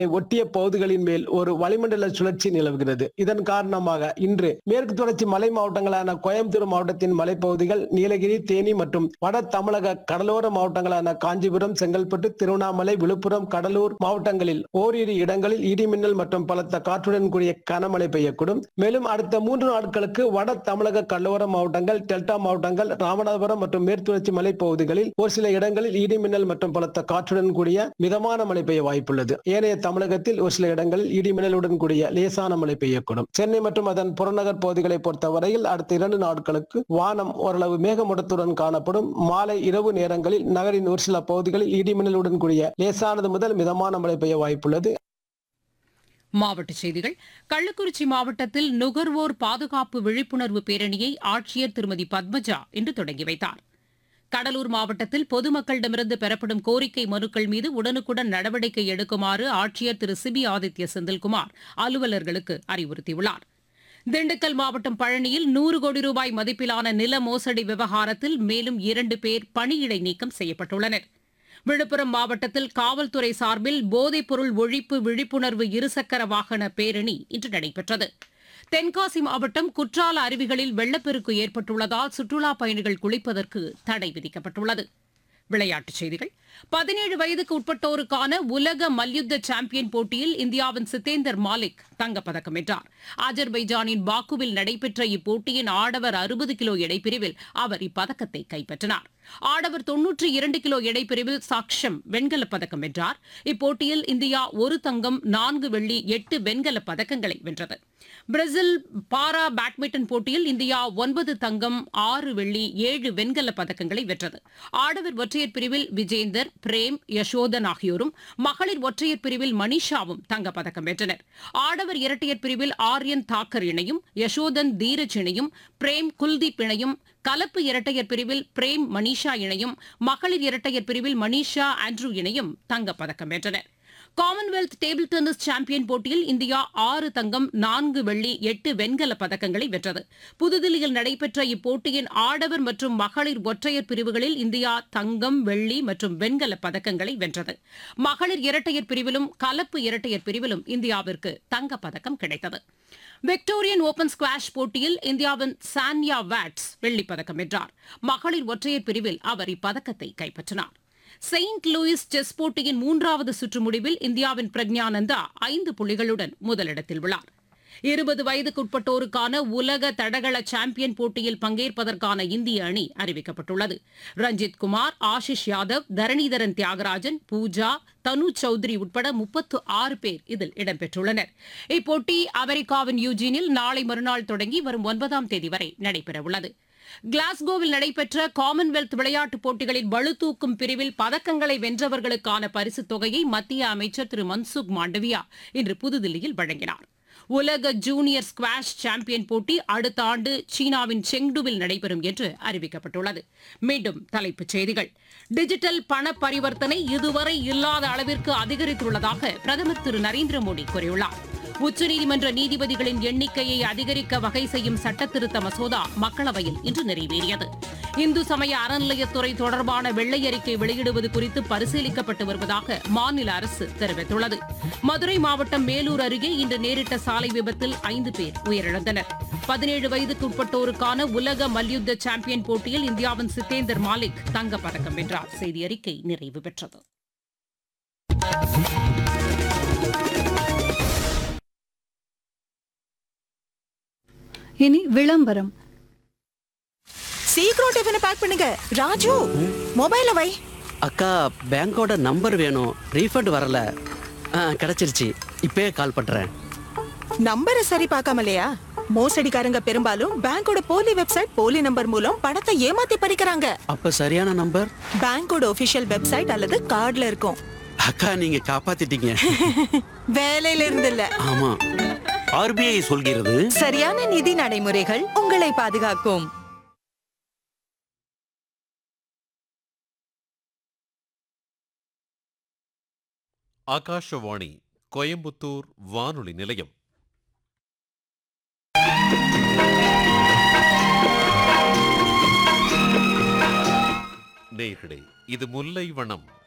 ஒட்டிய பகுதிகளின் மேல் ஒரு வளிமண்டல சுழற்சி நிலவுகிறது இதன் காரணமாக இன்று மேற்கு தொடர்ச்சி மலை மாவட்டங்களான கோயம்புத்தூர் மாவட்டத்தின் மலைப்பகுதிகள் நீலகிரி தேனி மற்றும் வட தமிழக கடலோர மாவட்டங்களான காஞ்சிபுரம் செங்கல்பட்டு திருவண்ணாமலை விழுப்புரம் கடலூர் மாவட்டங்களில் ஓரிரு இடங்களில் இடிமின்னல் மற்றும் பலத்த காற்றுடன் கூடிய கனமழை பெய்யக்கூடும் மேலும் அடுத்த மூன்று நாட்களுக்கு வட தமிழக கடலோர மாவட்டங்கள் டெல்டா மாவட்டங்கள் ராமநாதபுரம் மற்றும் மேற்கு தொடர்ச்சி மலைப்பகுதிகளில் ஒரு சில இடங்களில் இடிமின்னல் மற்றும் பலத்த காற்றுடன் கூடிய மிதமான மழை பெய்ய வாய்ப்புள்ளது ஏனைய தமிழகத்தில் ஒரு சில இடங்களில் இடிமின்னலுடன் கூடிய லேசான மழை பெய்யக்கூடும் சென்னை மற்றும் அதன் புறநகர் பகுதிகளை பொறுத்தவரையில் அடுத்த இரண்டு நாட்களுக்கு வானம் ஓரளவு மேகமூட்டத்துடன் காணப்படும் மாலை இரவு நேரங்களில் நகரின் ஒரு சில பகுதிகளில் இடிமின்னலுடன் கூடிய லேசானது முதல் மிதமான மழை பெய்ய வாய்ப்புள்ளது மாவட்டச் செய்திகள் கள்ளக்குறிச்சி மாவட்டத்தில் நுகர்வோர் பாதுகாப்பு விழிப்புணர்வு பேரணியை ஆட்சியர் திருமதி பத்மஜா இன்று தொடங்கி வைத்தார் கடலூர் மாவட்டத்தில் பொதுமக்களிடமிருந்து பெறப்படும் கோரிக்கை மனுக்கள் மீது உடனுக்குடன் நடவடிக்கை எடுக்குமாறு ஆட்சியர் திரு சிபி ஆதித்ய செந்தில்குமார் அலுவலர்களுக்கு அறிவுறுத்தியுள்ளார் திண்டுக்கல் மாவட்டம் பழனியில் நூறு கோடி ரூபாய் மதிப்பிலான நில மோசடி விவகாரத்தில் மேலும் இரண்டு பேர் பணியிடை நீக்கம் செய்யப்பட்டுள்ளனர் விழுப்புரம் மாவட்டத்தில் காவல்துறை சார்பில் போதைப்பொருள் ஒழிப்பு விழிப்புணர்வு இருசக்கர வாகன பேரணி இன்று நடைபெற்றது தென்காசி மாவட்டம் குற்றால அருவிகளில் வெள்ளப்பெருக்கு ஏற்பட்டுள்ளதால் சுற்றுலாப் பயணிகள் குளிப்பதற்கு தடை விதிக்கப்பட்டுள்ளது விளையாட்டுச் செய்திகள் பதினேழு வயதுக்கு உட்பட்டோருக்கான உலக மல்யுத்த சாம்பியன் போட்டியில் இந்தியாவின் சித்தேந்தர் மாலிக் தங்கப்பதக்கம் வென்றார் அஜர்பைஜானின் பாக்குவில் நடைபெற்ற இப்போட்டியின் ஆடவர் அறுபது கிலோ எடைப்பிரிவில் அவர் இப்பதக்கத்தை கைப்பற்றினார் ஆடவர் தொன்னூற்றி இரண்டு கிலோ எடைப்பிரிவில் சாக்ஷம் வெண்கலப் பதக்கம் வென்றார் இப்போட்டியில் இந்தியா ஒரு தங்கம் நான்கு வெள்ளி எட்டு வெண்கலப் பதக்கங்களை வென்றது பிரேசில் பாரா பேட்மிண்டன் போட்டியில் இந்தியா ஒன்பது தங்கம் ஆறு வெள்ளி ஏழு வெண்கலப் பதக்கங்களை வென்றது ஆடவர் ஒற்றையர் பிரிவில் விஜேந்தர் பிரேம் யசோதன் ஆகியோரும் மகளிர் ஒற்றையர் பிரிவில் மனிஷாவும் தங்கப்பதக்கம் வென்றனர் ஆடவர் இரட்டையர் பிரிவில் ஆர்யன் தாக்கர் இணையும் யசோதன் தீரஜ் இணையும் பிரேம் குல்தீப் இணையும் கலப்பு இரட்டையர் பிரிவில் பிரேம் மனிஷா இணையும் மகளிர் இரட்டையர் பிரிவில் மனிஷா ஆண்ட்ரூ இணையும் தங்கப்பதக்கம் வென்றனர் காமன்வெல்த் டேபிள் டென்னிஸ் சாம்பியன் போட்டியில் இந்தியா ஆறு தங்கம் நான்கு வெள்ளி எட்டு வெண்கல பதக்கங்களை வென்றது புதுதில்லியில் நடைபெற்ற இப்போட்டியின் ஆடவர் மற்றும் மகளிர் ஒற்றையர் பிரிவுகளில் இந்தியா தங்கம் வெள்ளி மற்றும் வெண்கல பதக்கங்களை வென்றது மகளிர் இரட்டையர் பிரிவிலும் கலப்பு இரட்டையர் பிரிவிலும் இந்தியாவிற்கு தங்கப்பதக்கம் கிடைத்தது விக்டோரியன் ஓபன் ஸ்குவாஷ் போட்டியில் இந்தியாவின் சான்யா வாட்ஸ் வெள்ளிப் பதக்கம் வென்றார் மகளிர் ஒற்றையர் பிரிவில் அவர் இப்பதக்கத்தை கைப்பற்றினார் செயின்ட் லூயிஸ் செஸ் போட்டியின் மூன்றாவது சுற்று முடிவில் இந்தியாவின் பிரக்ஞானந்தா ஐந்து புள்ளிகளுடன் முதலிடத்தில் உள்ளார் இருபது வயதுக்குட்பட்டோருக்கான உலக தடகள சாம்பியன் போட்டியில் பங்கேற்பதற்கான இந்திய அணி அறிவிக்கப்பட்டுள்ளது ரஞ்சித் குமார் ஆஷிஷ் யாதவ் தரணிதரன் தியாகராஜன் பூஜா தனு சௌத்ரி உட்பட முப்பத்து ஆறு பேர் இதில் இடம்பெற்றுள்ளனர் இப்போட்டி அமெரிக்காவின் யூஜினில் நாளை மறுநாள் தொடங்கி வரும் ஒன்பதாம் தேதி வரை நடைபெறவுள்ளது கிளாஸ்கோவில் நடைபெற்ற காமன்வெல்த் விளையாட்டுப் போட்டிகளின் பளுதூக்கும் பிரிவில் பதக்கங்களை வென்றவர்களுக்கான பரிசுத் தொகையை மத்திய அமைச்சர் திரு மன்சுக் மாண்டவியா இன்று புதுதில்லியில் வழங்கினார் உலக ஜூனியர் ஸ்குவாஷ் சாம்பியன் போட்டி அடுத்த ஆண்டு சீனாவின் செங்டுவில் நடைபெறும் என்று அறிவிக்கப்பட்டுள்ளது மீண்டும் தலைப்புச் செய்திகள் டிஜிட்டல் பண பரிவர்த்தனை இதுவரை இல்லாத அளவிற்கு அதிகரித்துள்ளதாக பிரதமர் திரு நரேந்திர மோடி கூறியுள்ளார் உச்சநீதிமன்ற நீதிபதிகளின் எண்ணிக்கையை அதிகரிக்க வகை செய்யும் சட்டத்திருத்த மசோதா மக்களவையில் இன்று நிறைவேறியது இந்து சமய அறநிலையத்துறை தொடர்பான வெள்ளை அறிக்கை வெளியிடுவது குறித்து பரிசீலிக்கப்பட்டு வருவதாக மாநில அரசு தெரிவித்துள்ளது மதுரை மாவட்டம் மேலூர் அருகே இன்று நேரிட்ட சாலை விபத்தில் ஐந்து பேர் உயிரிழந்தனர் பதினேழு வயதுக்கு உட்பட்டோருக்கான உலக மல்யுத்த சாம்பியன் போட்டியில் இந்தியாவின் சித்தேந்தர் மாலிக் தங்கப்பதக்கம் வென்றார் செய்தி அறிக்கை நிறைவு பெற்றது இனி விளம்பரம் சீக்கிரம் டிஃபனை பேக் பண்ணுங்க ராஜு மொபைல வை அக்கா பேங்கோட நம்பர் வேணும் ரீஃபண்ட் வரல ஆ கிடைச்சிருச்சு இப்பயே கால் பண்றேன் நம்பரை சரி பார்க்காமலையா மோசடிக்காரங்க பெரும்பாலும் பேங்கோட போலி வெப்சைட் போலி நம்பர் மூலம் பணத்தை ஏமாத்தி பறிக்கிறாங்க அப்ப சரியான நம்பர் பேங்கோட ஒபிஷியல் வெப்சைட் அல்லது கார்டுல இருக்கும் அக்கா நீங்க காப்பாத்திட்டீங்க வேலையில இருந்து இல்ல ஆமா ஆர்பிஐ சொல்கிறது சரியான நிதி நடைமுறைகள் உங்களை பாதுகாக்கும் ஆகாஷவாணி கோயம்புத்தூர் வானொலி நிலையம் நேயர்களே இது முல்லை வனம்